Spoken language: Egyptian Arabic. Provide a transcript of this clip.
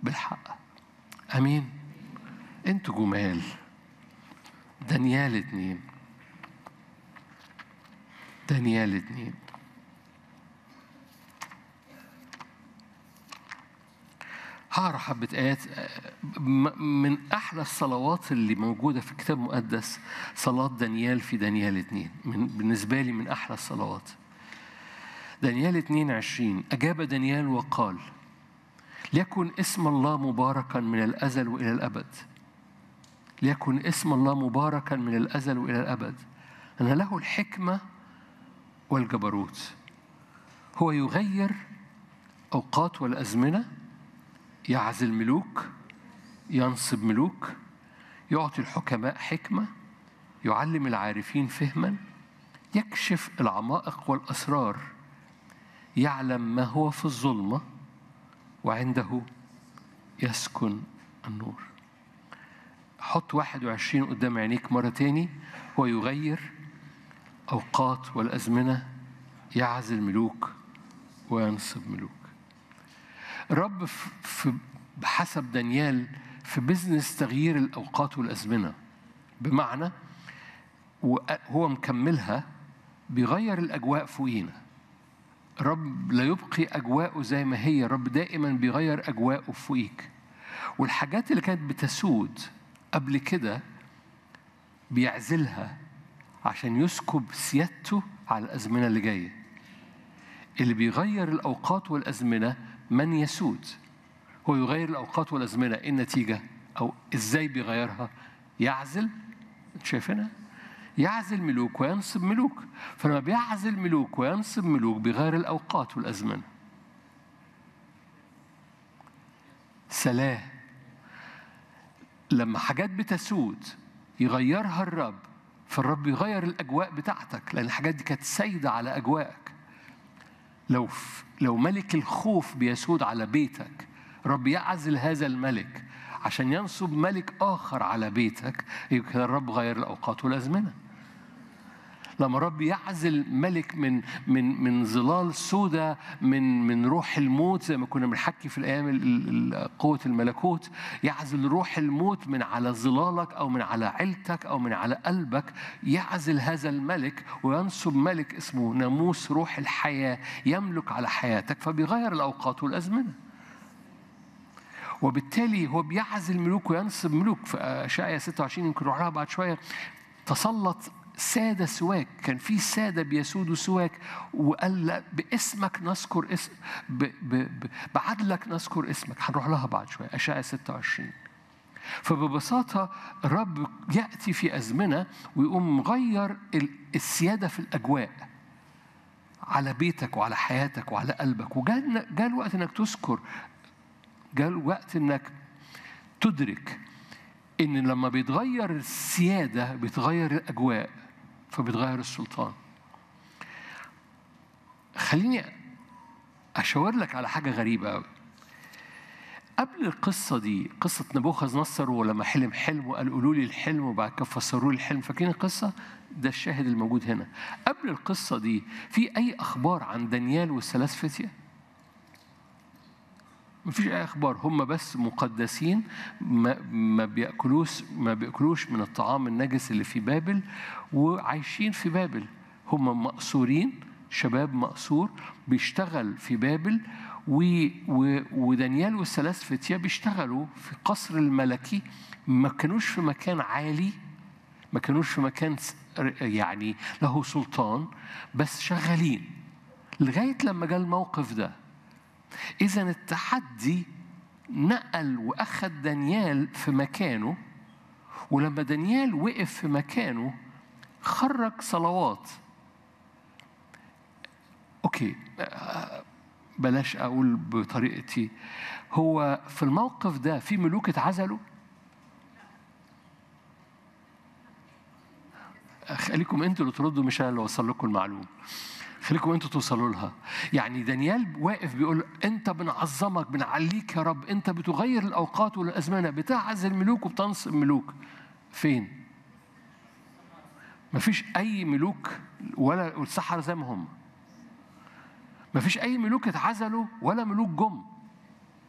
بالحق امين انتوا جمال دانيال اتنين دانيال اتنين هقرا حبة آيات م- من أحلى الصلوات اللي موجودة في الكتاب المقدس صلاة دانيال في دانيال اتنين من بالنسبة لي من أحلى الصلوات دانيال 22 أجاب دانيال وقال ليكن اسم الله مباركا من الأزل وإلى الأبد ليكن اسم الله مباركا من الأزل وإلى الأبد أن له الحكمة والجبروت هو يغير أوقات والأزمنة يعزل ملوك ينصب ملوك يعطي الحكماء حكمة يعلم العارفين فهما يكشف العمائق والأسرار يعلم ما هو في الظلمة وعنده يسكن النور حط 21 قدام عينيك مرة تاني هو يغير أوقات والأزمنة يعزل ملوك وينصب ملوك الرب في في- بحسب دانيال في بزنس تغيير الأوقات والأزمنة بمعنى وهو مكملها بيغير الأجواء فوقينا رب لا يبقي أجواءه زي ما هي رب دائما بيغير أجواءه فوقيك والحاجات اللي كانت بتسود قبل كده بيعزلها عشان يسكب سيادته على الأزمنة اللي جاية اللي بيغير الأوقات والأزمنة من يسود هو يغير الأوقات والأزمنة إيه النتيجة أو إزاي بيغيرها يعزل شايفينها يعزل ملوك وينصب ملوك فلما بيعزل ملوك وينصب ملوك بيغير الأوقات والأزمنة سلام لما حاجات بتسود يغيرها الرب فالرب يغير الأجواء بتاعتك لأن الحاجات دي كانت سايدة على أجواءك لو لو ملك الخوف بيسود على بيتك رب يعزل هذا الملك عشان ينصب ملك آخر على بيتك يبقى كده الرب غير الأوقات والأزمنة لما رب يعزل ملك من من من ظلال سودة من من روح الموت زي ما كنا بنحكي في الايام ال- ال- قوه الملكوت يعزل روح الموت من على ظلالك او من على عيلتك او من على قلبك يعزل هذا الملك وينصب ملك اسمه ناموس روح الحياه يملك على حياتك فبيغير الاوقات والازمنه وبالتالي هو بيعزل ملوك وينصب ملوك في اشعياء 26 يمكن نروح لها بعد شويه تسلط سادة سواك كان في سادة بيسودوا سواك وقال لا باسمك نذكر اسم ب ب ب بعدلك نذكر اسمك هنروح لها بعد شوية أشعة 26 فببساطة الرب يأتي في أزمنة ويقوم مغير ال- السيادة في الأجواء على بيتك وعلى حياتك وعلى قلبك وجاء جاء الوقت انك تذكر جاء الوقت انك تدرك ان لما بيتغير السياده بيتغير الاجواء فبيتغير السلطان خليني اشاور لك على حاجه غريبه قوي قبل القصة دي قصة نبوخذ نصر ولما حلم حلم وقال قولوا لي الحلم وبعد كده فسروا لي الحلم فاكرين القصة؟ ده الشاهد الموجود هنا. قبل القصة دي في أي أخبار عن دانيال والثلاث فتية؟ مفيش اي اخبار هم بس مقدسين ما, ما بياكلوش ما بياكلوش من الطعام النجس اللي في بابل وعايشين في بابل هم مأسورين شباب مأسور بيشتغل في بابل و و ودانيال والثلاث فتية بيشتغلوا في قصر الملكي ما كانوش في مكان عالي ما كانوش في مكان س- يعني له سلطان بس شغالين لغاية لما جاء الموقف ده إذا التحدي نقل وأخذ دانيال في مكانه ولما دانيال وقف في مكانه خرج صلوات أوكي آه، بلاش أقول بطريقتي هو في الموقف ده في ملوك اتعزلوا خليكم انتوا اللي تردوا مش انا اللي اوصل لكم المعلومه خليكم انتوا توصلوا لها يعني دانيال واقف بيقول انت بنعظمك بنعليك يا رب انت بتغير الاوقات والازمنه بتعزل ملوك وبتنصب ملوك فين مفيش اي ملوك ولا السحرة زي ما هم مفيش اي ملوك اتعزلوا ولا ملوك جم